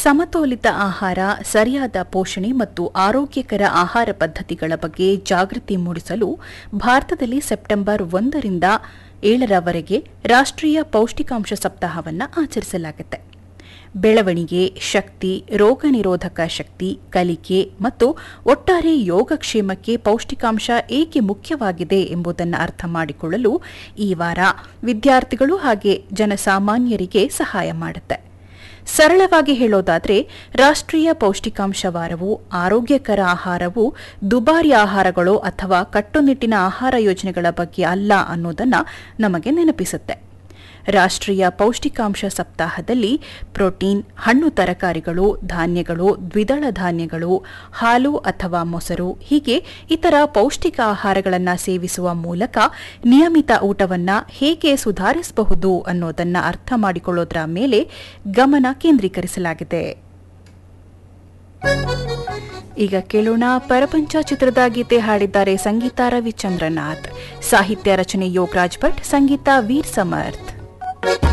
ಸಮತೋಲಿತ ಆಹಾರ ಸರಿಯಾದ ಪೋಷಣೆ ಮತ್ತು ಆರೋಗ್ಯಕರ ಆಹಾರ ಪದ್ಧತಿಗಳ ಬಗ್ಗೆ ಜಾಗೃತಿ ಮೂಡಿಸಲು ಭಾರತದಲ್ಲಿ ಸೆಪ್ಟೆಂಬರ್ ಒಂದರಿಂದ ಏಳರವರೆಗೆ ರಾಷ್ಟ್ರೀಯ ಪೌಷ್ಟಿಕಾಂಶ ಸಪ್ತಾಹವನ್ನು ಆಚರಿಸಲಾಗುತ್ತೆ ಬೆಳವಣಿಗೆ ಶಕ್ತಿ ರೋಗ ನಿರೋಧಕ ಶಕ್ತಿ ಕಲಿಕೆ ಮತ್ತು ಒಟ್ಟಾರೆ ಯೋಗಕ್ಷೇಮಕ್ಕೆ ಪೌಷ್ಟಿಕಾಂಶ ಏಕೆ ಮುಖ್ಯವಾಗಿದೆ ಎಂಬುದನ್ನು ಅರ್ಥ ಮಾಡಿಕೊಳ್ಳಲು ಈ ವಾರ ವಿದ್ಯಾರ್ಥಿಗಳು ಹಾಗೆ ಜನಸಾಮಾನ್ಯರಿಗೆ ಸಹಾಯ ಮಾಡುತ್ತೆ ಸರಳವಾಗಿ ಹೇಳೋದಾದ್ರೆ ರಾಷ್ಟ್ರೀಯ ಪೌಷ್ಟಿಕಾಂಶ ವಾರವು ಆರೋಗ್ಯಕರ ಆಹಾರವು ದುಬಾರಿ ಆಹಾರಗಳು ಅಥವಾ ಕಟ್ಟುನಿಟ್ಟಿನ ಆಹಾರ ಯೋಜನೆಗಳ ಬಗ್ಗೆ ಅಲ್ಲ ಅನ್ನೋದನ್ನ ನಮಗೆ ನೆನಪಿಸುತ್ತೆ ರಾಷ್ಟ್ರೀಯ ಪೌಷ್ಟಿಕಾಂಶ ಸಪ್ತಾಹದಲ್ಲಿ ಪ್ರೋಟೀನ್ ಹಣ್ಣು ತರಕಾರಿಗಳು ಧಾನ್ಯಗಳು ದ್ವಿದಳ ಧಾನ್ಯಗಳು ಹಾಲು ಅಥವಾ ಮೊಸರು ಹೀಗೆ ಇತರ ಪೌಷ್ಟಿಕ ಆಹಾರಗಳನ್ನು ಸೇವಿಸುವ ಮೂಲಕ ನಿಯಮಿತ ಊಟವನ್ನ ಹೇಗೆ ಸುಧಾರಿಸಬಹುದು ಅನ್ನೋದನ್ನ ಅರ್ಥ ಮಾಡಿಕೊಳ್ಳೋದರ ಮೇಲೆ ಗಮನ ಕೇಂದ್ರೀಕರಿಸಲಾಗಿದೆ ಈಗ ಕೇಳೋಣ ಪರಪಂಚ ಚಿತ್ರದ ಗೀತೆ ಹಾಡಿದ್ದಾರೆ ಸಂಗೀತ ರವಿಚಂದ್ರನಾಥ್ ಸಾಹಿತ್ಯ ರಚನೆ ಯೋಗರಾಜ್ ಭಟ್ ಸಂಗೀತ ವೀರ್ ಸಮರ್ಥ್